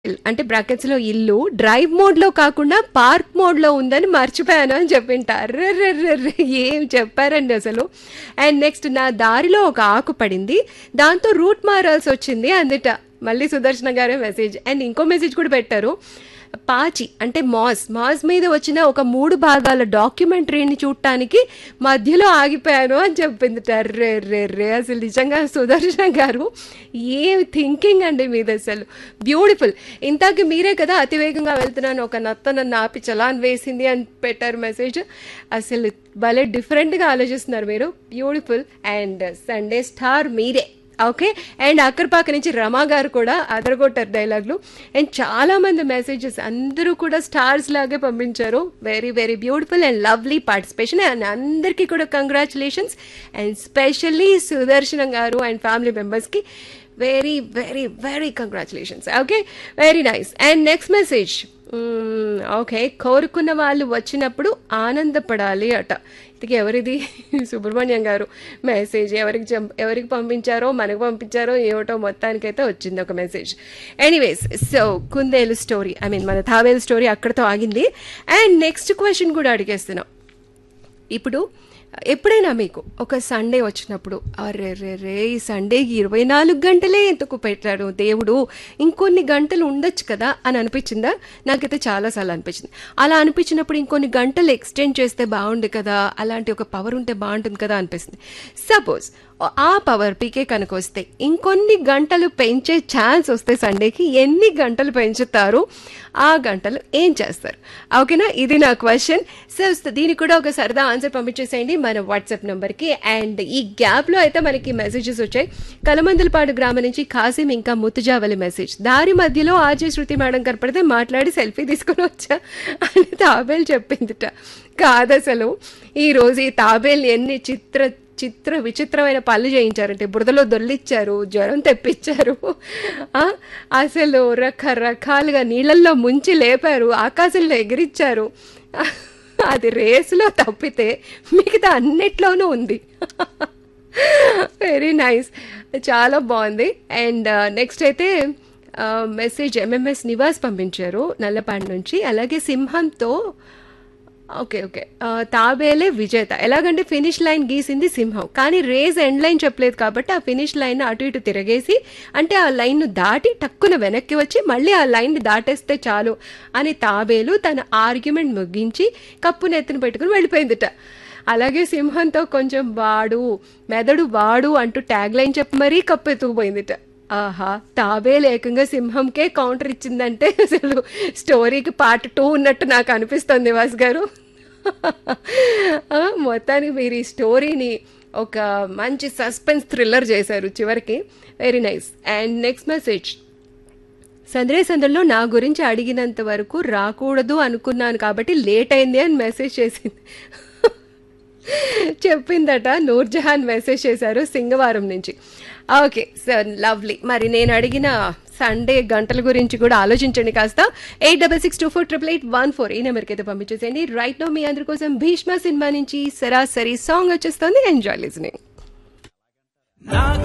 అంటే బ్రాకెట్స్ లో ఇల్లు డ్రైవ్ మోడ్ లో కాకుండా పార్క్ మోడ్ లో ఉందని మర్చిపోయాను అని చెప్పింట అర్రెర్రెర్రె ఏం చెప్పారండి అసలు అండ్ నెక్స్ట్ నా దారిలో ఒక ఆకు పడింది దాంతో రూట్ మారాల్సి వచ్చింది అందుట మళ్ళీ సుదర్శన గారే మెసేజ్ అండ్ ఇంకో మెసేజ్ కూడా పెట్టారు పాచి అంటే మాస్ మాస్ మీద వచ్చిన ఒక మూడు భాగాల డాక్యుమెంటరీని చూడటానికి మధ్యలో ఆగిపోయాను అని చెప్పింది రే రే రే అసలు నిజంగా సుదర్శన గారు ఏ థింకింగ్ అండి మీది అసలు బ్యూటిఫుల్ ఇంతాక మీరే కదా అతివేగంగా వెళ్తున్నాను ఒక నత్త నన్ను ఆపి చలాన్ వేసింది అని పెట్టారు మెసేజ్ అసలు భలే డిఫరెంట్గా ఆలోచిస్తున్నారు మీరు బ్యూటిఫుల్ అండ్ సండే స్టార్ మీరే ఓకే అండ్ అక్కర్పాక నుంచి రమా గారు కూడా అదరగొట్టారు డైలాగ్లు అండ్ చాలా మంది మెసేజెస్ అందరూ కూడా స్టార్స్ లాగే పంపించారు very very beautiful and lovely participation and అందరికీ కూడా కంగ్రాచులేషన్స్ అండ్ స్పెషల్లీ సుదర్శనం గారు అండ్ ఫ్యామిలీ మెంబర్స్కి very very very congratulations okay very nice and next message okay కోరుకున్న వాళ్ళు వచ్చినప్పుడు ఆనందపడాలి అట ఇది ఎవరిది సుబ్రహ్మణ్యం గారు మెసేజ్ ఎవరికి చం- ఎవరికి పంపించారో మనకు పంపించారో ఏమిటో మొత్తానికైతే వచ్చింది ఒక మెసేజ్ ఎనీవేస్ సో కుందేలు స్టోరీ ఐ మీన్ మన తాబేలు స్టోరీ అక్కడితో ఆగింది అండ్ నెక్స్ట్ క్వశ్చన్ కూడా అడిగేస్తున్నాం ఇప్పుడు ఎప్పుడైనా మీకు ఒక సండే వచ్చినప్పుడు అరే రే రే ఈ సండేకి ఇరవై నాలుగు గంటలే ఎందుకు పెట్టాడు దేవుడు ఇంకొన్ని గంటలు ఉండొచ్చు కదా అని అనిపించిందా నాకైతే చాలాసార్లు అనిపించింది అలా అనిపించినప్పుడు ఇంకొన్ని గంటలు ఎక్స్టెండ్ చేస్తే బాగుండు కదా అలాంటి ఒక పవర్ ఉంటే బాగుంటుంది కదా అనిపిస్తుంది సపోజ్ ఆ పవర్ పీకే కనుక వస్తే ఇంకొన్ని గంటలు పెంచే ఛాన్స్ వస్తే సండేకి ఎన్ని గంటలు పెంచుతారు ఆ గంటలు ఏం చేస్తారు ఓకేనా ఇది నా క్వశ్చన్ సో దీనికి కూడా ఒక సరదా ఆన్సర్ పంపించేసేయండి మన వాట్సాప్ నెంబర్కి అండ్ ఈ గ్యాప్లో అయితే మనకి మెసేజెస్ వచ్చాయి కలమందలపాడు గ్రామం నుంచి కాసిం ఇంకా ముత్తుజావలి మెసేజ్ దారి మధ్యలో ఆర్జే శృతి మేడం కనపడితే మాట్లాడి సెల్ఫీ తీసుకుని వచ్చా అని తాబేలు చెప్పిందిట కాదసలు ఈరోజు ఈ తాబేలు ఎన్ని చిత్ర చిత్ర విచిత్రమైన పనులు చేయించారంటే బురదలో దొల్లిచ్చారు జ్వరం తెప్పించారు ఆ, అసలు రకరకాలుగా నీళ్ళల్లో ముంచి లేపారు ఆకాశంలో ఎగిరిచ్చారు అది రేసులో తప్పితే మిగతా అన్నిట్లోనూ ఉంది వెరీ నైస్ చాలా బాగుంది అండ్ నెక్స్ట్ అయితే మెసేజ్ ఎంఎంఎస్ నివాస్ పంపించారు నల్లపాడు నుంచి అలాగే సింహంతో ఓకే ఓకే ఆ, తాబేలే విజేత ఎలాగంటే ఫినిష్ లైన్ గీసింది సింహం కానీ రేస్ ఎండ్ లైన్ చెప్పలేదు కాబట్టి ఆ ఫినిష్ లైన్ అటు ఇటు తిరగేసి అంటే ఆ లైన్ను దాటి టక్కున వెనక్కి వచ్చి మళ్ళీ ఆ లైన్ దాటేస్తే చాలు అని తాబేలు తన ఆర్గ్యుమెంట్ ముగించి కప్పును ఎత్తున పెట్టుకుని వెళ్ళిపోయిందిట అలాగే సింహంతో కొంచెం వాడు మెదడు వాడు అంటూ ట్యాగ్ లైన్ చెప్పి మరీ కప్పు ఎత్తుకుపోయిందిట ఆహా తాబేలు ఏకంగా సింహంకే కౌంటర్ ఇచ్చిందంటే అసలు స్టోరీకి పార్ట్ టూ ఉన్నట్టు నాకు అనిపిస్తుంది నివాస్ గారు ఆ, మొత్తానికి మీరు ఈ స్టోరీని ఒక మంచి సస్పెన్స్ థ్రిల్లర్ చేశారు చివరికి very nice and next message సందరే సందర్లో నా గురించి అడిగినంత వరకు రాకూడదు అనుకున్నాను కాబట్టి లేట్ అయింది అని మెసేజ్ చేసింది చెప్పిందట నూర్జహాన్ మెసేజ్ చేశారు సింగవారం నుంచి ఓకే సార్ లవ్లీ మరి నేను అడిగిన సండే గంటల గురించి కూడా ఆలోచించండి కాస్త eight double six two four triple eight one four ఈ నెంబర్కి అయితే పంపించేసేయండి రైట్ నో మీ అందరి కోసం భీష్మ సినిమా నుంచి సరాసరి సాంగ్ వచ్చేస్తుంది ఎంజాయ్ లిజనింగ్